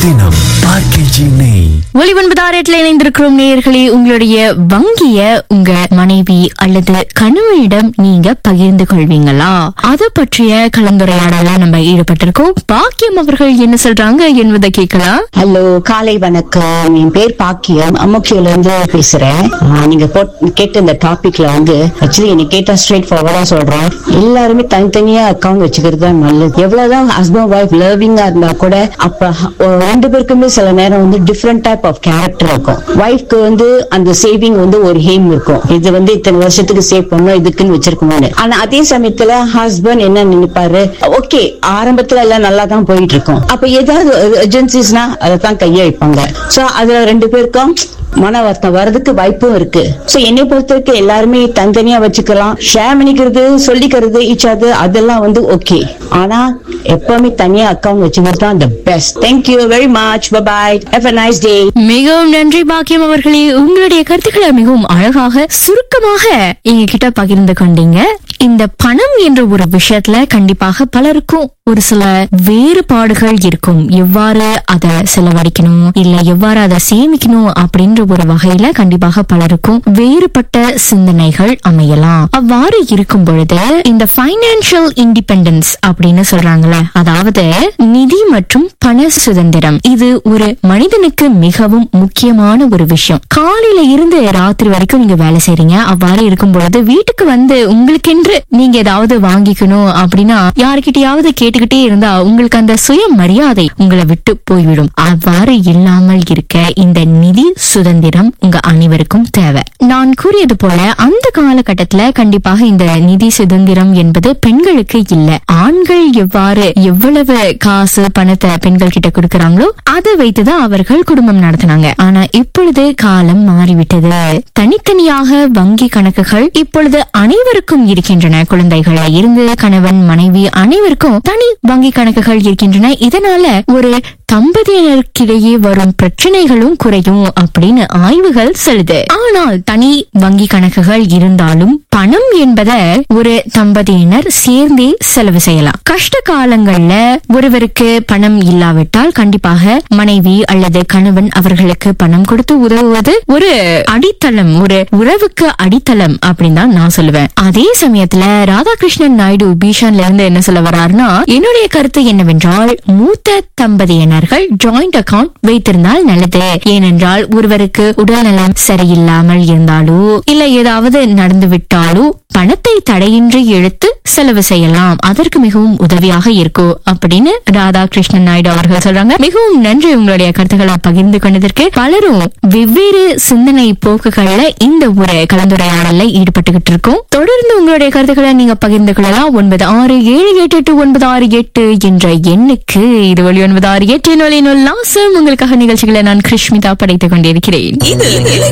தினம் ஆர்கேஜி நெய் ஒலி ஒன்பதாயிரத்துல இணைந்திருக்கிறோம் நேயர்களே உங்களுடைய வங்கிய உங்க மனைவி அல்லது கணவனிடம் நீங்க பகிர்ந்து கொள்வீங்களா அத பற்றிய கலந்துரையாடல நம்ம ஈடுபட்டிருக்கோம் பாக்கியம் அவர்கள் என்ன சொல்றாங்க என்பதை கேட்கலாம் ஹலோ காலை வணக்கம் என் பேர் பாக்கியம் அம்முக்கியோல இருந்து பேசுறேன் ஆ, நீங்க போட்- கேட்ட இந்த டாபிக்ல வந்து ஆக்சுவலி என்னை கேட்டா ஸ்ட்ரெயிட் ஃபார்வர்டா சொல்றேன் எல்லாருமே தனித்தனியா அக்கவுண்ட் வச்சுக்கிறது தான் நல்லது எவ்வளவுதான் ஹஸ்பண்ட் ஒய்ஃப் லவ்விங்கா இருந்தா கூட அப்ப ஹ- ஒரு ரெண்டு பேருக்குமே சில நேரம் வந்து டிஃப்ரெண்ட் டைப் ஆஃப் கேரக்டர் இருக்கும் ஒய்ஃப்க்கு வந்து அந்த சேவிங் வந்து ஒரு ஹேம் இருக்கும் இது வந்து இத்தனை வருஷத்துக்கு சேவ் பண்ணோம் இதுக்குன்னு வச்சிருக்கோம்னு ஆனா அதே சமயத்துல ஹஸ்பண்ட் என்ன நினைப்பாரு ஓகே ஆரம்பத்துல எல்லாம் நல்லா தான் போயிட்டு இருக்கும் அப்ப ஏதாவது ஏஜென்சிஸ்னா அதை தான் கைய வைப்பாங்க சோ அதுல ரெண்டு பேருக்கும் மன வருத்தம் வர்றதுக்கு வாய்ப்பும் இருக்கு சோ என்னை பொறுத்த வரைக்கும் எல்லாருமே தனித்தனியா வச்சுக்கலாம் ஷேர் பண்ணிக்கிறது சொல்லிக்கிறது ஈச்சாது அதெல்லாம் வந்து ஓகே ஆனா எப்பவுமே தனியா அக்கவுண்ட் வச்சுக்கிறது தான் the best thank you very much bye bye have a nice day மிகவும் நன்றி பாக்கியம் அவர்களே உங்களுடைய கருத்துக்களை மிகவும் அழகாக சுருக்கமாக எங்க கிட்ட பகிர்ந்து கொண்டீங்க இந்த பணம் என்ற ஒரு விஷயத்துல கண்டிப்பாக பலருக்கும் ஒரு சில வேறுபாடுகள் இருக்கும் எவ்வாறு அதை செலவழிக்கணும் இல்ல எவ்வாறு அதை சேமிக்கணும் அப்படின்ற ஒரு வகையில கண்டிப்பாக பலருக்கும் வேறுபட்ட சிந்தனைகள் அமையலாம் அவ்வாறு இருக்கும் பொழுது இந்த பைனான்சியல் இண்டிபெண்டன்ஸ் அப்படின்னு சொல்றாங்கல்ல அதாவது நிதி மற்றும் பண சுதந்திரம் இது ஒரு மனிதனுக்கு மிகவும் முக்கியமான ஒரு விஷயம் காலையில இருந்து ராத்திரி வரைக்கும் நீங்க வேலை செய்றீங்க அவ்வாறு இருக்கும் பொழுது வீட்டுக்கு வந்து உங்களுக்கென்று நீங்க ஏதாவது வாங்கிக்கணும் அப்படின்னா யாருக்கிட்டயாவது கேட்டுக்கிட்டே இருந்தா உங்களுக்கு அந்த சுய மரியாதை உங்களை விட்டு போய்விடும் அவ்வாறு இல்லாமல் இருக்க இந்த நிதி சுதந்திரம் உங்க அனைவருக்கும் தேவை நான் கூறியது போல அந்த காலகட்டத்துல கண்டிப்பாக இந்த நிதி சுதந்திரம் என்பது பெண்களுக்கு இல்ல ஆண்கள் எவ்வாறு எவ்வளவு காசு பணத்தை பெண்கள் கிட்ட கொடுக்கறாங்களோ அதை வைத்துதான் அவர்கள் குடும்பம் நடத்தினாங்க ஆனா இப்பொழுது காலம் மாறிவிட்டது தனித்தனியாக வங்கி கணக்குகள் இப்பொழுது அனைவருக்கும் இருக்கின்றன குழந்தைகள் இருந்து கணவன் மனைவி அனைவருக்கும் தனி வங்கி கணக்குகள் இருக்கின்றன இதனால ஒரு தம்பதியினருக்கிடையே வரும் பிரச்சனைகளும் குறையும் அப்படின்னு ஆய்வுகள் சொல்லுது ஆனால் தனி வங்கி கணக்குகள் இருந்தாலும் பணம் என்பத ஒரு தம்பதியினர் சேர்ந்தே செலவு செய்யலாம் கஷ்ட காலங்கள்ல ஒருவருக்கு பணம் இல்லாவிட்டால் கண்டிப்பாக மனைவி அல்லது கணவன் அவர்களுக்கு பணம் கொடுத்து உதவுவது ஒரு அடித்தளம் ஒரு உறவுக்கு அடித்தளம் அப்படின்னு தான் நான் சொல்லுவேன் அதே சமயத்துல ராதாகிருஷ்ணன் நாயுடு பீஷான்ல இருந்து என்ன சொல்ல வர்றாருன்னா என்னுடைய கருத்து என்னவென்றால் மூத்த தம்பதியினர்கள் ஜாயிண்ட் அக்கவுண்ட் வைத்திருந்தால் நல்லது ஏனென்றால் ஒருவருக்கு உடல்நலம் சரியில்லாமல் இருந்தாலோ இல்ல ஏதாவது நடந்து விட்டாலோ பணத்தை தடையின்றி இழுத்து செலவு செய்யலாம் அதற்கு மிகவும் உதவியாக இருக்கும் அப்படின்னு ராதாகிருஷ்ணன் நாயுடு அவர்கள் சொல்றாங்க மிகவும் நன்றி உங்களுடைய கருத்துக்களை பகிர்ந்து கொண்டதற்கு பலரும் வெவ்வேறு சிந்தனை போக்குகள்ல இந்த ஒரு கலந்துரையாடல்ல ஈடுபட்டுகிட்டு இருக்கோம் தொடர்ந்து உங்களுடைய கருத்துக்களை நீங்க பகிர்ந்து கொள்ளலாம் ஒன்பது ஆறு ஏழு எட்டு எட்டு ஒன்பது ஆறு எட்டு என்ற எண்ணுக்கு இது வழி ஒன்பது ஆறு எட்டு நொலி நொல்லாசம் உங்களுக்காக நிகழ்ச்சிகளை நான் கிருஷ்மிதா படைத்துக் கொண்டிருக்கிறேன்